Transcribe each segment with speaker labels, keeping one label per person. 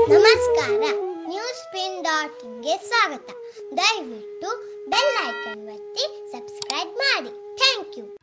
Speaker 1: ನಮಸ್ಕಾರ news spin dot ಇನ್ಗೆ ಸ್ವಾಗತ ದಯವಿಟ್ಟು ಬೆಲ್ ಐಕನ್ ಒತ್ತಿ ಸಬ್ಸ್ಕ್ರೈಬ್ ಮಾಡಿ ಥ್ಯಾಂಕ್ ಯು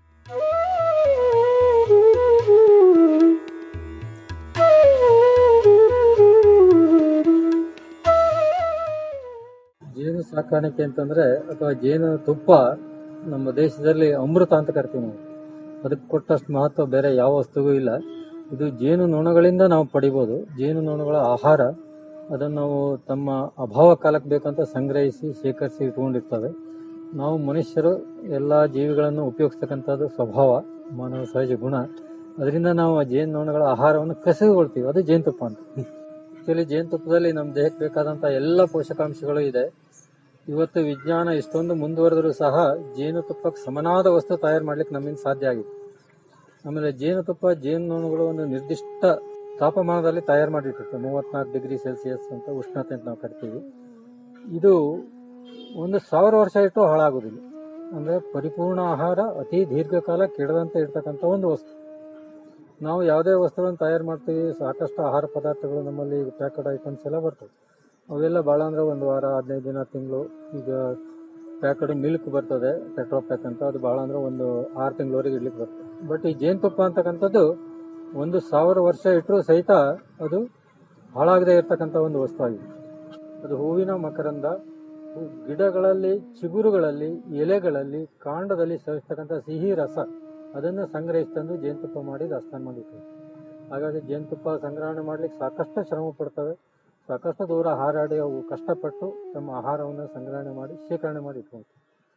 Speaker 2: ಜೇನು ಸಾಕಾಣಿಕೆ ಅಂತಂದ್ರೆ ಅಥವಾ ಜೇನು ತುಪ್ಪ ನಮ್ಮ ದೇಶದಲ್ಲಿ ಅಮೃತ ಅಂತ ಕರಿತೀವಿ ನಾವು ಅದಕ್ಕೆ ಕೊಟ್ಟಷ್ಟು ಮಹತ್ವ ಬೇರೆ ಯಾವ ವಸ್ತುಗೂ ಇಲ್ಲ ಇದು ಜೇನು ನೊಣಗಳಿಂದ ನಾವು ಪಡಿಬೋದು ಜೇನು ನೊಣಗಳ ಆಹಾರ ಅದನ್ನು ನಾವು ತಮ್ಮ ಅಭಾವ ಕಾಲಕ್ಕೆ ಬೇಕಂತ ಸಂಗ್ರಹಿಸಿ ಶೇಖರಿಸಿ ಇಟ್ಕೊಂಡಿರ್ತವೆ ನಾವು ಮನುಷ್ಯರು ಎಲ್ಲ ಜೀವಿಗಳನ್ನು ಉಪಯೋಗಿಸ್ತಕ್ಕಂಥದ್ದು ಸ್ವಭಾವ ಮಾನವ ಸಹಜ ಗುಣ ಅದರಿಂದ ನಾವು ಆ ಜೇನು ನೊಣಗಳ ಆಹಾರವನ್ನು ಕಸಿದುಕೊಳ್ತೀವಿ ಅದು ಜೇನುತುಪ್ಪ ಅಂತ ಆಕ್ಚುಲಿ ಜೇನುತುಪ್ಪದಲ್ಲಿ ನಮ್ಮ ದೇಹಕ್ಕೆ ಬೇಕಾದಂತ ಎಲ್ಲ ಪೋಷಕಾಂಶಗಳು ಇದೆ ಇವತ್ತು ವಿಜ್ಞಾನ ಇಷ್ಟೊಂದು ಮುಂದುವರೆದರೂ ಸಹ ಜೇನುತುಪ್ಪಕ್ಕೆ ಸಮನಾದ ವಸ್ತು ತಯಾರು ಮಾಡ್ಲಿಕ್ಕೆ ನಮ್ಮಿಂದ ಸಾಧ್ಯ ಆಗಿದೆ ಆಮೇಲೆ ಜೇನುತುಪ್ಪ ಜೇನುನೊಣಗಳು ಒಂದು ನಿರ್ದಿಷ್ಟ ತಾಪಮಾನದಲ್ಲಿ ತಯಾರು ಮಾಡಿಟ್ಟಿರ್ತವೆ ಮೂವತ್ನಾಲ್ಕು ಡಿಗ್ರಿ ಸೆಲ್ಸಿಯಸ್ ಅಂತ ಉಷ್ಣತೆ ಅಂತ ನಾವು ಕರಿತೀವಿ ಇದು ಒಂದು ಸಾವಿರ ವರ್ಷ ಇಟ್ಟು ಹಾಳಾಗೋದಿಲ್ಲ ಅಂದ್ರೆ ಪರಿಪೂರ್ಣ ಆಹಾರ ಅತಿ ದೀರ್ಘಕಾಲ ಕೆಡದಂತೆ ಇರ್ತಕ್ಕಂಥ ಒಂದು ವಸ್ತು ನಾವು ಯಾವುದೇ ವಸ್ತುಗಳನ್ನು ತಯಾರು ಮಾಡ್ತೀವಿ ಸಾಕಷ್ಟು ಆಹಾರ ಪದಾರ್ಥಗಳು ನಮ್ಮಲ್ಲಿ ಪ್ಯಾಕೆಡ್ ಐಟಮ್ಸ್ ಎಲ್ಲ ಬರ್ತವೆ ಅವೆಲ್ಲ ಭಾಳ ಅಂದ್ರೆ ಒಂದು ವಾರ ಹದಿನೈದು ದಿನ ತಿಂಗಳು ಈಗ ಪ್ಯಾಕೆಡ್ ಮಿಲ್ಕ್ ಬರ್ತದೆ ಪೆಟ್ರೋಲ್ ಪ್ಯಾಕ್ ಅಂತ ಅದು ಭಾಳ ಅಂದ್ರೆ ಒಂದು ಆರು ತಿಂಗಳವರೆಗೆ ಇಡ್ಲಿಕ್ಕೆ ಬರ್ತದೆ ಬಟ್ ಈ ಜೇನುತುಪ್ಪ ಅಂತಕ್ಕಂಥದ್ದು ಒಂದು ಸಾವಿರ ವರ್ಷ ಇಟ್ಟರೂ ಸಹಿತ ಅದು ಹಾಳಾಗದೆ ಇರ್ತಕ್ಕಂಥ ಒಂದು ವಸ್ತು ಆಗಿದೆ ಅದು ಹೂವಿನ ಮಕರಂದ ಹೂ- ಗಿಡಗಳಲ್ಲಿ ಚಿಗುರುಗಳಲ್ಲಿ ಎಲೆಗಳಲ್ಲಿ ಕಾಂಡದಲ್ಲಿ ಸೇವಿಸ್ತಕ್ಕಂಥ ಸಿಹಿ ರಸ ಅದನ್ನು ಸಂಗ್ರಹಿಸಿ ತಂದು ಜೇನುತುಪ್ಪ ಮಾಡಿ ದಾಸ್ತಾನು ಮಾಡಿರ್ತವೆ ಹಾಗಾಗಿ ಜೇನುತುಪ್ಪ ಸಂಗ್ರಹಣೆ ಮಾಡ್ಲಿಕ್ಕೆ ಸಾಕಷ್ಟು ಶ್ರಮ ಪಡ್ತವೆ ಸಾಕಷ್ಟು ದೂರ ಹಾರಾಡಿ ಅವು ಕಷ್ಟಪಟ್ಟು ತಮ್ಮ ಆಹಾರವನ್ನು ಸಂಗ್ರಹಣೆ ಮಾಡಿ ಶೇಖರಣೆ ಮಾಡಿ ಇಟ್ಕೊಳ್ತವೆ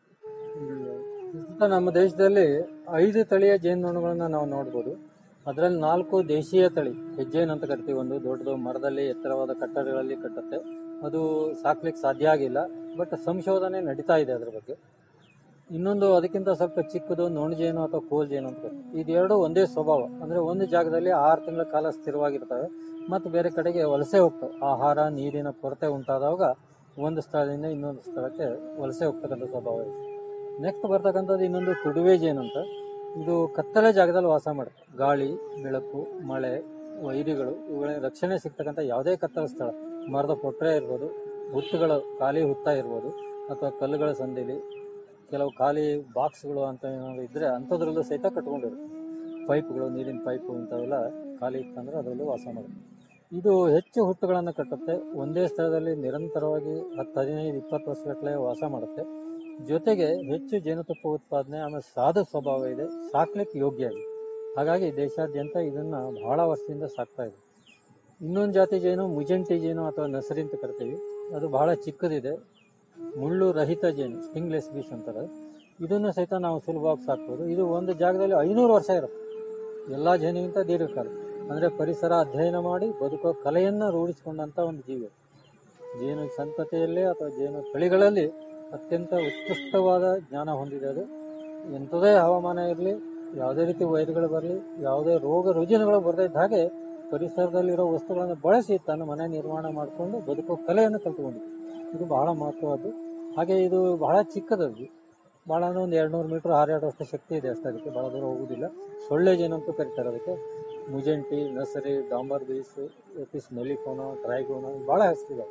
Speaker 2: ಪ್ರಸ್ತುತ ನಮ್ಮ ದೇಶದಲ್ಲಿ ಐದು ತಳಿಯ ಜೇನುನೊಣಗಳನ್ನ ನಾವು ನೋಡ್ಬೋದು ಅದರಲ್ಲಿ ನಾಲ್ಕು ದೇಶೀಯ ತಳಿ ಹೆಜ್ಜೇನ್ ಅಂತ ಕರಿತೀವಿ ಒಂದು ದೊಡ್ಡದು ಮರದಲ್ಲಿ ಎತ್ತರವಾದ ಕಟ್ಟಡಗಳಲ್ಲಿ ಕಟ್ಟುತ್ತೆ ಅದು ಸಾಕ್ಲಿಕ್ಕೆ ಸಾಧ್ಯ ಆಗಿಲ್ಲ ಬಟ್ ಸಂಶೋಧನೆ ನಡೀತಾ ಇದೆ ಅದ್ರ ಬಗ್ಗೆ ಇನ್ನೊಂದು ಅದಕ್ಕಿಂತ ಸ್ವಲ್ಪ ಚಿಕ್ಕದು ನೋಣಜೇನು ಅಥವಾ ಕೋಲ್ ಜೇನು ಅಂತ ಕರಿತೀವಿ ಇದೆರಡು ಒಂದೇ ಸ್ವಭಾವ ಅಂದ್ರೆ ಒಂದು ಜಾಗದಲ್ಲಿ ಆರು ತಿಂಗಳ ಕಾಲ ಸ್ಥಿರವಾಗಿರ್ತವೆ ಮತ್ತು ಬೇರೆ ಕಡೆಗೆ ವಲಸೆ ಹೋಗ್ತವೆ ಆಹಾರ ನೀರಿನ ಕೊರತೆ ಉಂಟಾದಾಗ ಒಂದು ಸ್ಥಳದಿಂದ ಇನ್ನೊಂದು ಸ್ಥಳಕ್ಕೆ ವಲಸೆ ಹೋಗ್ತಕ್ಕಂಥ ಸ್ವಭಾವ ಇದೆ ನೆಕ್ಸ್ಟ್ ಬರ್ತಕ್ಕಂಥದ್ದು ಇನ್ನೊಂದು ತುಡುವೆ ಜೇನು ಅಂತ ಇದು ಕತ್ತಲೆ ಜಾಗದಲ್ಲಿ ವಾಸ ಮಾಡುತ್ತೆ ಗಾಳಿ ಬೆಳಕು ಮಳೆ ವೈರಿಗಳು ಇವುಗಳ ರಕ್ಷಣೆ ಸಿಗ್ತಕ್ಕಂಥ ಯಾವುದೇ ಕತ್ತಲ ಸ್ಥಳ ಮರದ ಪೊಟ್ರೆ ಇರ್ಬೋದು ಹುತ್ತುಗಳು ಖಾಲಿ ಹುತ್ತ ಇರ್ಬೋದು ಅಥವಾ ಕಲ್ಲುಗಳ ಸಂದಿಲಿ ಕೆಲವು ಖಾಲಿ ಬಾಕ್ಸ್ಗಳು ಅಂತ ಏನಾದ್ರು ಇದ್ರೆ ಅಂಥದ್ರಲ್ಲೂ ಸಹಿತ ಕಟ್ಕೊಂಡಿರುತ್ತೆ ಪೈಪ್ಗಳು ನೀರಿನ ಪೈಪು ಇಂಥವೆಲ್ಲ ಖಾಲಿ ಇತ್ತಂದ್ರೆ ಅದರಲ್ಲೂ ವಾಸ ಮಾಡುತ್ತೆ ಇದು ಹೆಚ್ಚು ಹುಟ್ಟುಗಳನ್ನು ಕಟ್ಟುತ್ತೆ ಒಂದೇ ಸ್ಥಳದಲ್ಲಿ ನಿರಂತರವಾಗಿ ಹತ್ತು ಹದಿನೈದು ಇಪ್ಪತ್ತು ವರ್ಷಗಟ್ಟಲೆ ವಾಸ ಮಾಡುತ್ತೆ ಜೊತೆಗೆ ಹೆಚ್ಚು ಜೇನುತುಪ್ಪ ಉತ್ಪಾದನೆ ಆಮೇಲೆ ಸಾಧು ಸ್ವಭಾವ ಇದೆ ಸಾಕ್ಲಿಕ್ಕೆ ಯೋಗ್ಯ ಇದೆ ಹಾಗಾಗಿ ದೇಶಾದ್ಯಂತ ಇದನ್ನ ಬಹಳ ವರ್ಷದಿಂದ ಸಾಕ್ತಾ ಇದೆ ಇನ್ನೊಂದು ಜಾತಿ ಜೇನು ಮುಜಂಟಿ ಜೇನು ಅಥವಾ ನಸರಿ ಅಂತ ಕರಿತೀವಿ ಅದು ಬಹಳ ಚಿಕ್ಕದಿದೆ ಮುಳ್ಳು ರಹಿತ ಜೇನು ಸ್ಟಿಂಗ್ಲೆಸ್ ಬೀಸ್ ಅಂತಾರೆ ಇದನ್ನು ಸಹಿತ ನಾವು ಸುಲಭವಾಗಿ ಸಾಕ್ಬೋದು ಇದು ಒಂದು ಜಾಗದಲ್ಲಿ ಐನೂರು ವರ್ಷ ಇರುತ್ತೆ ಎಲ್ಲ ಜೇನಿಗಿಂತ ದೀರ್ಘಕಾಲ ಅಂದ್ರೆ ಪರಿಸರ ಅಧ್ಯಯನ ಮಾಡಿ ಬದುಕೋ ಕಲೆಯನ್ನ ರೂಢಿಸಿಕೊಂಡಂತ ಒಂದು ಜೀವಿ ಅದು. ಜೇನು ಸಂತತಿಯಲ್ಲೇ ಅಥವಾ ಜೇನು ತಳಿಗಳಲ್ಲಿ ಅತ್ಯಂತ ಉತ್ಕೃಷ್ಟವಾದ ಜ್ಞಾನ ಹೊಂದಿದೆ ಅದು ಎಂಥದೇ ಹವಾಮಾನ ಇರಲಿ ಯಾವುದೇ ರೀತಿ ವೈರ್ಗಳು ಬರಲಿ ಯಾವುದೇ ರೋಗ ರುಜಿನಗಳು ಬರದೇ ಇದ್ದ ಹಾಗೆ ಪರಿಸರದಲ್ಲಿರೋ ವಸ್ತುಗಳನ್ನು ಬಳಸಿ ತನ್ನ ಮನೆ ನಿರ್ಮಾಣ ಮಾಡಿಕೊಂಡು ಬದುಕೋ ಕಲೆಯನ್ನು ಕಲ್ತ್ಕೊಂಡಿದೆ ಇದು ಬಹಳ ಮಹತ್ವದ್ದು ಹಾಗೆ ಇದು ಬಹಳ ಚಿಕ್ಕದದು ಬಹಳ ಅಂದ್ರೆ ಒಂದು ಎರಡ್ನೂರು ಮೀಟರ್ ಹಾರಾಡುವಷ್ಟು ಶಕ್ತಿ ಇದೆ ಅಷ್ಟೇ ಅದಕ್ಕೆ ಬಹಳ ದೂರ ಹೋಗುದಿಲ್ಲ ಸೊಳ್ಳೆ ಜೇನು ಅಂತೂ ಕರೀತಾರೆ ಅದಕ್ಕೆ ಮುಜೆಂಟಿ ನರ್ಸರಿ ಡಾಂಬರ್ ಬೀಸ್ ಎಪಿಸ್ ಮೆಲಿಕೋನ ಡ್ರೈಗೋನ ಬಹಳ ಹೆಸರಿದೆ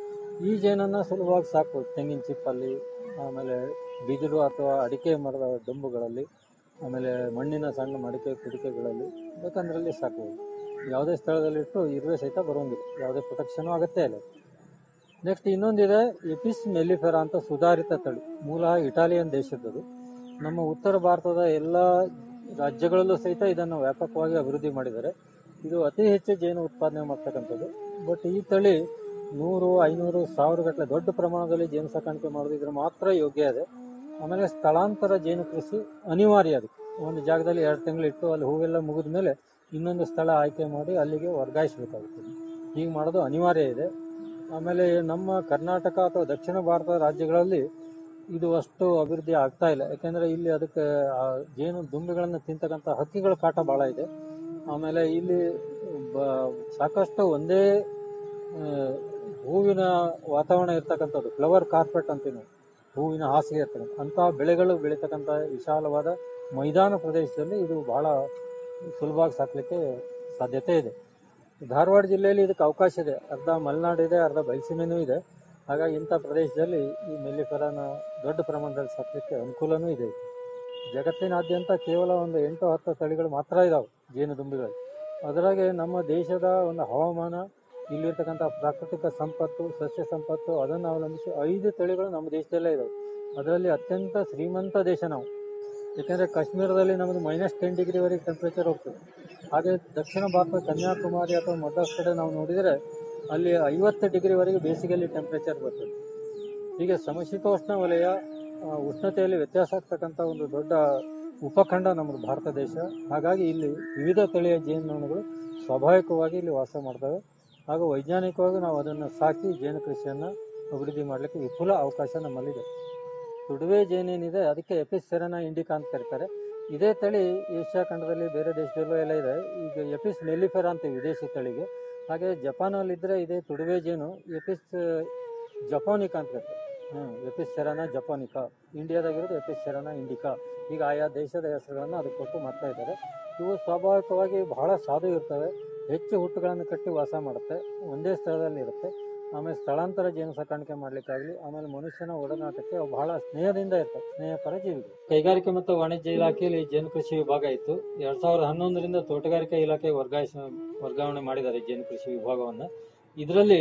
Speaker 2: ಈ ಜೇನನ್ನ ಸುಲಭವಾಗಿ ಸಾಕ್ಬೋದು ತೆಂಗಿನ ಚಿಪ್ಪಲ್ಲಿ ಆಮೇಲೆ ಬಿದಿರು ಅಥವಾ ಅಡಿಕೆ ಮರದ ದಂಬುಗಳಲ್ಲಿ ಆಮೇಲೆ ಮಣ್ಣಿನ ಸಣ್ಣ ಮಡಿಕೆ ಕುಡಿಕೆಗಳಲ್ಲಿ ಬೇಕಂದ್ರಲ್ಲಿ ಸಾಕ್ಬೋದು ಯಾವುದೇ ಸ್ಥಳದಲ್ಲಿಟ್ಟು ಇರುವೆ ಸಹಿತ ಬರೋಂಗಿಲ್ಲ ಯಾವುದೇ ಪ್ರೊಟೆಕ್ಷನ್ ಅಗತ್ಯ ಇಲ್ಲ ನೆಕ್ಸ್ಟ್ ಇನ್ನೊಂದಿದೆ ಎಪಿಸ್ ಮೆಲ್ಲಿಫೆರಾ ಅಂತ ಸುಧಾರಿತ ತಳಿ ಮೂಲ ಇಟಾಲಿಯನ್ ದೇಶದ್ದು ನಮ್ಮ ಉತ್ತರ ಭಾರತದ ಎಲ್ಲ ರಾಜ್ಯಗಳಲ್ಲೂ ಸಹಿತ ಇದನ್ನು ವ್ಯಾಪಕವಾಗಿ ಅಭಿವೃದ್ಧಿ ಮಾಡಿದ್ದಾರೆ ಇದು ಅತಿ ಹೆಚ್ಚು ಜೇನು ಉತ್ಪಾದನೆ ಮಾಡ್ತಕ್ಕಂಥದ್ದು ಬಟ್ ಈ ತಳಿ ನೂರು ಐನೂರು ಸಾವಿರ ಗಟ್ಟಲೆ ದೊಡ್ಡ ಪ್ರಮಾಣದಲ್ಲಿ ಜೇನು ಸಾಕಾಣಿಕೆ ಮಾಡೋದಿದ್ರೆ ಮಾತ್ರ ಯೋಗ್ಯ ಇದೆ ಆಮೇಲೆ ಸ್ಥಳಾಂತರ ಜೇನು ಕೃಷಿ ಅನಿವಾರ್ಯ ಅದು ಒಂದು ಜಾಗದಲ್ಲಿ ಎರಡು ತಿಂಗಳು ಇಟ್ಟು ಅಲ್ಲಿ ಹೂವೆಲ್ಲ ಮುಗಿದ ಮೇಲೆ ಇನ್ನೊಂದು ಸ್ಥಳ ಆಯ್ಕೆ ಮಾಡಿ ಅಲ್ಲಿಗೆ ವರ್ಗಾಯಿಸಬೇಕಾಗುತ್ತದೆ ಹೀಗೆ ಮಾಡೋದು ಅನಿವಾರ್ಯ ಇದೆ ಆಮೇಲೆ ನಮ್ಮ ಕರ್ನಾಟಕ ಅಥವಾ ದಕ್ಷಿಣ ಭಾರತದ ರಾಜ್ಯಗಳಲ್ಲಿ ಇದು ಅಷ್ಟು ಅಭಿವೃದ್ಧಿ ಆಗ್ತಾ ಇಲ್ಲ ಯಾಕೆಂದ್ರೆ ಇಲ್ಲಿ ಅದಕ್ಕೆ ಆ ಜೇನು ದುಂಬಿಗಳನ್ನು ತಿಂತಕ್ಕಂಥ ಹಕ್ಕಿಗಳ ಕಾಟ ಬಹಳ ಇದೆ ಆಮೇಲೆ ಇಲ್ಲಿ ಬ- ಸಾಕಷ್ಟು ಒಂದೇ ಆ, ಹೂವಿನ ವಾತಾವರಣ ಇರ್ತಕ್ಕಂಥದ್ದು ಫ್ಲವರ್ ಕಾರ್ಪೆಟ್ ಅಂತೀವಿ ನಾವು ಹೂವಿನ ಹಾಸಿಗೆ ಇರ್ತಕ್ಕಂಥ ಅಂತಹ ಬೆಳೆಗಳು ಬೆಳೀತಕ್ಕಂಥ ವಿಶಾಲವಾದ ಮೈದಾನ ಪ್ರದೇಶದಲ್ಲಿ ಇದು ಬಹಳ ಸುಲಭವಾಗಿ ಸಾಕ್ಲಿಕ್ಕೆ ಸಾಧ್ಯತೆ ಇದೆ ಧಾರವಾಡ ಜಿಲ್ಲೆಯಲ್ಲಿ ಇದಕ್ಕೆ ಅವಕಾಶ ಇದೆ ಅರ್ಧ ಮಲೆನಾಡು ಇದೆ ಅರ್ಧ ಬಯಲುಸೀಮೆನೂ ಇದೆ ಹಾಗಾಗಿ ಇಂಥ ಪ್ರದೇಶದಲ್ಲಿ ಈ ಮೆಲ್ಲಿಫೆರಾನ ದೊಡ್ಡ ಪ್ರಮಾಣದಲ್ಲಿ ಸಾಕಲಿಕ್ಕೆ ಅನುಕೂಲನೂ ಇದೆ ಜಗತ್ತಿನಾದ್ಯಂತ ಕೇವಲ ಒಂದು ಎಂಟು ಹತ್ತು ತಳಿಗಳು ಮಾತ್ರ ಇದಾವೆ ಜೇನುದುಂಬಿಗಳು ಅದರಾಗೆ ನಮ್ಮ ದೇಶದ ಒಂದು ಹವಾಮಾನ ಇಲ್ಲಿರ್ತಕ್ಕಂಥ ಪ್ರಾಕೃತಿಕ ಸಂಪತ್ತು ಸಸ್ಯ ಸಂಪತ್ತು ಅದನ್ನು ಅವಲಂಬಿಸಿ ಐದು ತಳಿಗಳು ನಮ್ಮ ದೇಶದಲ್ಲೇ ಇದಾವೆ ಅದರಲ್ಲಿ ಅತ್ಯಂತ ಶ್ರೀಮಂತ ದೇಶ ನಾವು ಯಾಕೆಂದರೆ ಕಾಶ್ಮೀರದಲ್ಲಿ ನಮ್ಮದು ಮೈನಸ್ ಟೆನ್ ಡಿಗ್ರಿವರೆಗೆ ಟೆಂಪ್ರೇಚರ್ ಹೋಗ್ತದೆ ಹಾಗೆ ದಕ್ಷಿಣ ಭಾರತ ಕನ್ಯಾಕುಮಾರಿ ಅಥವಾ ಮದ್ರಾಸ್ ಕಡೆ ನಾವು ನೋಡಿದರೆ ಅಲ್ಲಿ ಐವತ್ತು ಡಿಗ್ರಿವರೆಗೆ ಬೇಸಿಗೆಯಲ್ಲಿ ಟೆಂಪ್ರೇಚರ್ ಬರ್ತದೆ ಹೀಗೆ ಸಮಶೀತೋಷ್ಣ ವಲಯ ಆ, ಉಷ್ಣತೆಯಲ್ಲಿ ವ್ಯತ್ಯಾಸ ಆಗ್ತಕ್ಕಂಥ ಒಂದು ದೊಡ್ಡ ಉಪಖಂಡ ನಮ್ಮದು ಭಾರತ ದೇಶ ಹಾಗಾಗಿ ಇಲ್ಲಿ ವಿವಿಧ ತಳಿಯ ಜೇನುನೊಣಗಳು ಸ್ವಾಭಾವಿಕವಾಗಿ ಇಲ್ಲಿ ವಾಸ ಮಾಡ್ತವೆ ಹಾಗೂ ವೈಜ್ಞಾನಿಕವಾಗಿ ನಾವು ಅದನ್ನು ಸಾಕಿ ಜೇನು ಕೃಷಿಯನ್ನು ಅಭಿವೃದ್ಧಿ ಮಾಡಲಿಕ್ಕೆ ವಿಪುಲ ಅವಕಾಶ ನಮ್ಮಲ್ಲಿದೆ ತುಡುವೆ ಜೇನೇನಿದೆ ಅದಕ್ಕೆ ಎಪಿಸ್ ಸೆರನಾ ಇಂಡಿಕಾ ಅಂತ ಕರೀತಾರೆ ಇದೇ ತಳಿ ಏಷ್ಯಾ ಖಂಡದಲ್ಲಿ ಬೇರೆ ದೇಶದಲ್ಲೂ ಎಲ್ಲ ಇದೆ ಈಗ ಎಪಿಸ್ ಮೆಲ್ಲಿಫೆರಾ ಅಂತ ವಿದೇಶಿ ತಳಿಗೆ ಹಾಗೆ ಜಪಾನಲ್ಲಿದ್ದರೆ ಇದೇ ತುಡುವೆ ಜೇನು ಎಪಿಸ್ ಜಪಾನಿಕಾ ಅಂತ ಕರೀತಾರೆ ಹ್ಮ್ ಎಪಿಸ್ ಸೆರಾನಾ ಜಪಾನಿಕಾ ಇಂಡಿಯಾದಾಗಿರೋದು ಎಪಿಸ್ ಸೆರಾನಾ ಇಂಡಿಕಾ ಈಗ ಆಯಾ ದೇಶದ ಹೆಸರುಗಳನ್ನು ಅದಕ್ಕೆ ಕೊಟ್ಟು ಮಾಡ್ತಾ ಇದ್ದಾರೆ ಇವು ಸ್ವಾಭಾವಿಕವಾಗಿ ಬಹಳ ಸಾಧು ಇರ್ತವೆ ಹೆಚ್ಚು ಹುಟ್ಟುಗಳನ್ನು ಕಟ್ಟಿ ವಾಸ ಮಾಡುತ್ತೆ ಒಂದೇ ಸ್ಥಳದಲ್ಲಿ ಇರುತ್ತೆ ಆಮೇಲೆ ಸ್ಥಳಾಂತರ ಜೇನು ಸಾಕಾಣಿಕೆ ಮಾಡ್ಲಿಕ್ಕಾಗ್ಲಿ ಆಮೇಲೆ ಮನುಷ್ಯನ ಒಡನಾಟಕ್ಕೆ ಅವು ಬಹಳ ಸ್ನೇಹದಿಂದ ಇರ್ತವೆ ಸ್ನೇಹಪರ ಜೀವಿಗಳು ಕೈಗಾರಿಕೆ ಮತ್ತು ವಾಣಿಜ್ಯ ಇಲಾಖೆಯಲ್ಲಿ ಜೇನು ಕೃಷಿ ವಿಭಾಗ ಇತ್ತು ಎರಡ್ ಸಾವಿರದ ಹನ್ನೊಂದರಿಂದ ತೋಟಗಾರಿಕಾ ಇಲಾಖೆ ವರ್ಗಾಯಿಸ ವರ್ಗಾವಣೆ ಮಾಡಿದ್ದಾರೆ ಜೇನು ಕೃಷಿ ವಿಭಾಗವನ್ನ ಇದರಲ್ಲಿ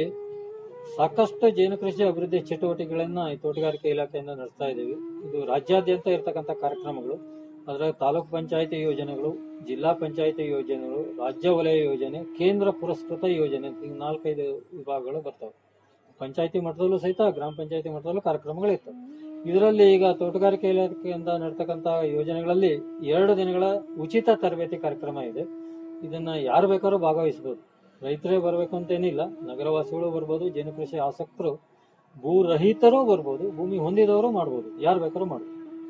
Speaker 2: ಸಾಕಷ್ಟು ಜೇನು ಕೃಷಿ ಅಭಿವೃದ್ಧಿ ಚಟುವಟಿಕೆಗಳನ್ನ ಈ ತೋಟಗಾರಿಕೆ ಇಲಾಖೆಯಿಂದ ನಡೆಸ್ತಾ ಇದ್ದೀವಿ ಇದು ರಾಜ್ಯಾದ್ಯಂತ ಇರತಕ್ಕಂಥ ಕಾರ್ಯಕ್ರಮಗಳು ಅದರ ತಾಲೂಕ್ ಪಂಚಾಯತಿ ಯೋಜನೆಗಳು ಜಿಲ್ಲಾ ಪಂಚಾಯತಿ ಯೋಜನೆಗಳು ರಾಜ್ಯ ವಲಯ ಯೋಜನೆ ಕೇಂದ್ರ ಪುರಸ್ಕೃತ ಯೋಜನೆ ಅಂತ ಹಿಂಗ್ ನಾಲ್ಕೈದು ವಿಭಾಗಗಳು ಬರ್ತವೆ ಪಂಚಾಯತಿ ಮಟ್ಟದಲ್ಲೂ ಸಹಿತ ಗ್ರಾಮ ಪಂಚಾಯತಿ ಮಟ್ಟದಲ್ಲೂ ಕಾರ್ಯಕ್ರಮಗಳಿರ್ತವೆ ಇದರಲ್ಲಿ ಈಗ ತೋಟಗಾರಿಕೆ ಇಲಾಖೆಯಿಂದ ನಡ್ತಕ್ಕಂಥ ಯೋಜನೆಗಳಲ್ಲಿ ಎರಡು ದಿನಗಳ ಉಚಿತ ತರಬೇತಿ ಕಾರ್ಯಕ್ರಮ ಇದೆ ಇದನ್ನ ಯಾರು ಬೇಕಾದ್ರೂ ಭಾಗವಹಿಸಬಹುದು ರೈತರೇ ಬರಬೇಕು ಅಂತೇನಿಲ್ಲ ನಗರವಾಸಿಗಳು ಬರ್ಬೋದು ಜೇನು ಕೃಷಿ ಆಸಕ್ತರು ಭೂರಹಿತರು ಬರ್ಬೋದು ಭೂಮಿ ಹೊಂದಿದವರು ಮಾಡ್ಬೋದು ಯಾರು ಬೇಕಾದ್ರೂ ಮಾಡ್ಬೋದು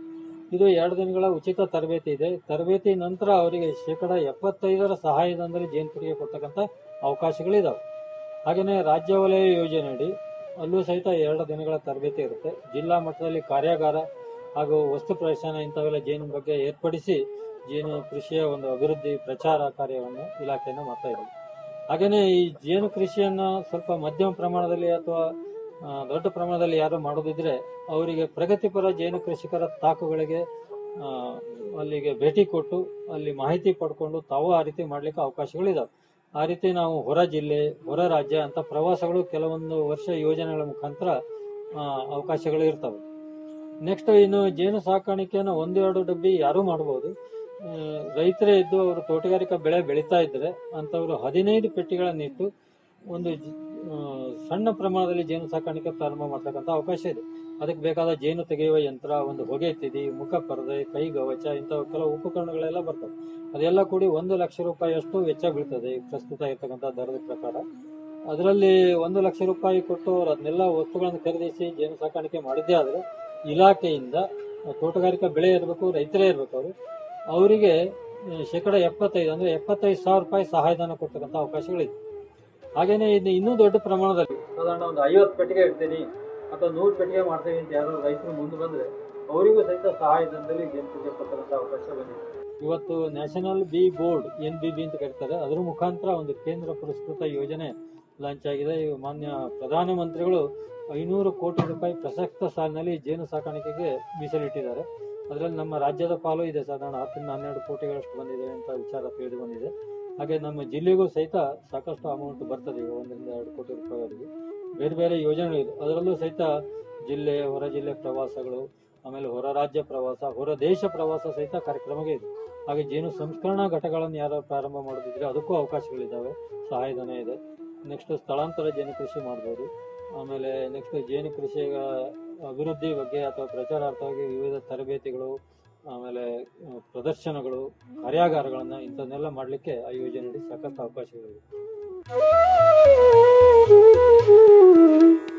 Speaker 2: ಇದು ಎರಡು ದಿನಗಳ ಉಚಿತ ತರಬೇತಿ ಇದೆ ತರಬೇತಿ ನಂತರ ಅವರಿಗೆ ಶೇಕಡ ಎಪ್ಪತ್ತೈದರ ಸಹಾಯಧನದಲ್ಲಿ ಜೇನು ಕೃಷಿಗೆ ಕೊಡ್ತಕ್ಕಂಥ ಅವಕಾಶಗಳಿದಾವೆ ಹಾಗೆಯೇ ರಾಜ್ಯ ವಲಯ ಯೋಜನೆಯಡಿ ಅಲ್ಲೂ ಸಹಿತ ಎರಡು ದಿನಗಳ ತರಬೇತಿ ಇರುತ್ತೆ ಜಿಲ್ಲಾ ಮಟ್ಟದಲ್ಲಿ ಕಾರ್ಯಾಗಾರ ಹಾಗೂ ವಸ್ತು ಪ್ರದರ್ಶನ ಇಂಥವೆಲ್ಲ ಜೇನು ಬಗ್ಗೆ ಏರ್ಪಡಿಸಿ ಜೇನು ಕೃಷಿಯ ಒಂದು ಅಭಿವೃದ್ಧಿ ಪ್ರಚಾರ ಕಾರ್ಯವನ್ನು ಇಲಾಖೆಯಿಂದ ಮಾಡ್ತಾ ಇದ್ದೀವಿ ಹಾಗೇನೆ ಈ ಜೇನು ಕೃಷಿಯನ್ನ ಸ್ವಲ್ಪ ಮಧ್ಯಮ ಪ್ರಮಾಣದಲ್ಲಿ ಅಥವಾ ಆ, ದೊಡ್ಡ ಪ್ರಮಾಣದಲ್ಲಿ ಯಾರು ಮಾಡೋದಿದ್ರೆ ಅವರಿಗೆ ಪ್ರಗತಿಪರ ಜೇನು ಕೃಷಿಕರ ತಾಕುಗಳಿಗೆ ಆ, ಅಲ್ಲಿಗೆ ಭೇಟಿ ಕೊಟ್ಟು ಅಲ್ಲಿ ಮಾಹಿತಿ ಪಡ್ಕೊಂಡು ತಾವು ಆ ರೀತಿ ಮಾಡ್ಲಿಕ್ಕೆ ಅವಕಾಶಗಳಿದಾವೆ ಆ ರೀತಿ ನಾವು ಹೊರ ಜಿಲ್ಲೆ ಹೊರ ರಾಜ್ಯ ಅಂತ ಪ್ರವಾಸಗಳು ಕೆಲವೊಂದು ವರ್ಷ ಯೋಜನೆಗಳ ಮುಖಾಂತರ ಆ, ಅವಕಾಶಗಳು ಇರ್ತವೆ ನೆಕ್ಸ್ಟ್ ಇನ್ನು ಜೇನು ಸಾಕಾಣಿಕೆಯನ್ನು ಒಂದೆರಡು ಡಬ್ಬಿ ಯಾರು ಮಾಡಬಹುದು ಆ, ರೈತರೇ ಇದ್ದು ಅವರು ತೋಟಗಾರಿಕಾ ಬೆಳೆ ಬೆಳೀತಾ ಇದ್ರೆ ಅಂತವರು ಹದಿನೈದು ಪೆಟ್ಟಿಗಳನ್ನಿಟ್ಟು ಒಂದು ಜ- ಆ, ಸಣ್ಣ ಪ್ರಮಾಣದಲ್ಲಿ ಜೇನು ಸಾಕಾಣಿಕೆ ಪ್ರಾರಂಭ ಮಾಡ್ತಕ್ಕಂಥ ಅವಕಾಶ ಇದೆ ಅದಕ್ಕೆ ಬೇಕಾದ ಜೇನು ತೆಗೆಯುವ ಯಂತ್ರ ಒಂದು ಹೊಗೆ ತಿದಿ ಮುಖ ಪರದೆ ಕೈ ಗವಚ ಇಂತಹ ಕೆಲವು ಉಪಕರಣಗಳೆಲ್ಲ ಬರ್ತವೆ ಅದೆಲ್ಲ ಕೂಡಿ ಒಂದು ಲಕ್ಷ ರೂಪಾಯಿಯಷ್ಟು ವೆಚ್ಚ ಬೀಳ್ತದೆ ಈ ಪ್ರಸ್ತುತ ಇರ್ತಕ್ಕಂಥ ದರದ ಪ್ರಕಾರ ಅದರಲ್ಲಿ ಒಂದು ಲಕ್ಷ ರೂಪಾಯಿ ಕೊಟ್ಟು ಅವ್ರು ಅದನ್ನೆಲ್ಲ ವಸ್ತುಗಳನ್ನು ಖರೀದಿಸಿ ಜೇನು ಸಾಕಾಣಿಕೆ ಮಾಡಿದ್ದೇ ಆದ್ರೆ ಇಲಾಖೆಯಿಂದ ತೋಟಗಾರಿಕಾ ಬೆಳೆ ಇರಬೇಕು ರೈತರೇ ಇರಬೇಕು ಅವರು ಅವರಿಗೆ ಶೇಕಡ ಎಪ್ಪತ್ತೈದು ಅಂದ್ರೆ ಎಪ್ಪತ್ತೈದು ಸಾವಿರ ರೂಪಾಯಿ ಸಹಾಯಧನ ಕೊಡ್ತಕ್ಕಂಥ ಅವಕಾಶಗಳಿದೆ ಹಾಗೇನೆ ಇದು ಇನ್ನೂ ದೊಡ್ಡ ಪ್ರಮಾಣದಲ್ಲಿ ಸಾಧಾರಣ ಒಂದು ಐವತ್ತು ಪೆಟ್ಟಿಗೆ ಇಡ್ತೀನಿ ಅಥವಾ ನೂರು ಪೆಟ್ಟಿಗೆ ಮಾಡ್ತೀವಿ ಅಂತ ಯಾರು ರೈತರು ಮುಂದೆ ಬಂದ್ರೆ ಅವರಿಗೂ ಸಹಿತ ಸಹಾಯಧನದಲ್ಲಿ ಜೇನು ಕೃಷಿ ಕೊಡ್ತಕ್ಕಂಥ ಅವಕಾಶ ಬಂದಿದೆ ಇವತ್ತು national bee board N B B ಅಂತ ಕರೀತಾರೆ ಅದ್ರ ಮುಖಾಂತರ ಒಂದು ಕೇಂದ್ರ ಪುರಸ್ಕೃತ ಯೋಜನೆ ಲಾಂಚ್ ಆಗಿದೆ ಇವು ಮಾನ್ಯ ಪ್ರಧಾನಮಂತ್ರಿಗಳು ಐನೂರು ಕೋಟಿ ರೂಪಾಯಿ ಪ್ರಸಕ್ತ ಸಾಲಿನಲ್ಲಿ ಜೇನು ಸಾಕಾಣಿಕೆಗೆ ಮೀಸಲಿಟ್ಟಿದ್ದಾರೆ ಅದರಲ್ಲಿ ನಮ್ಮ ರಾಜ್ಯದ ಪಾಲು ಇದೆ ಸಾಧಾರಣ ಹತ್ತರಿಂದ ಹನ್ನೆರಡು ಕೋಟಿಗಳಷ್ಟು ಬಂದಿದೆ ಅಂತ ವಿಚಾರ ತಿಳಿದು ಬಂದಿದೆ ಹಾಗೆ ನಮ್ಮ ಜಿಲ್ಲೆಗೂ ಸಹಿತ ಸಾಕಷ್ಟು ಅಮೌಂಟ್ ಬರ್ತದೆ ಈಗ ಒಂದರಿಂದ ಎರಡು ಕೋಟಿ ರೂಪಾಯಿವರೆಗೆ ಬೇರೆ ಬೇರೆ ಯೋಜನೆಗಳಿದೆ ಅದರಲ್ಲೂ ಸಹಿತ ಜಿಲ್ಲೆ ಹೊರ ಜಿಲ್ಲೆ ಪ್ರವಾಸಗಳು ಆಮೇಲೆ ಹೊರ ರಾಜ್ಯ ಪ್ರವಾಸ ಹೊರ ದೇಶ ಪ್ರವಾಸ ಸಹಿತ ಕಾರ್ಯಕ್ರಮಕ್ಕೆ ಇದೆ ಹಾಗೆ ಜೇನು ಸಂಸ್ಕರಣಾ ಘಟಕಗಳನ್ನು ಯಾರು ಪ್ರಾರಂಭ ಮಾಡೋದಿದ್ರೆ ಅದಕ್ಕೂ ಅವಕಾಶಗಳಿದ್ದಾವೆ ಸಹಾಯಧನ ಇದೆ ನೆಕ್ಸ್ಟ್ ಸ್ಥಳಾಂತರ ಜೇನು ಕೃಷಿ ಮಾಡ್ಬೋದು ಆಮೇಲೆ ನೆಕ್ಸ್ಟ್ ಜೇನು ಕೃಷಿಯ ಅಭಿವೃದ್ಧಿ ಬಗ್ಗೆ ಅಥವಾ ಪ್ರಚಾರಾರ್ಥವಾಗಿ ವಿವಿಧ ತರಬೇತಿಗಳು ಆಮೇಲೆ ಆ, ಪ್ರದರ್ಶನಗಳು ಕಾರ್ಯಾಗಾರಗಳನ್ನ ಇಂಥದನ್ನೆಲ್ಲ ಮಾಡಲಿಕ್ಕೆ ಆ ಯೋಜನೆಯಲ್ಲಿ ಸಾಕಷ್ಟು ಅವಕಾಶಗಳಿವೆ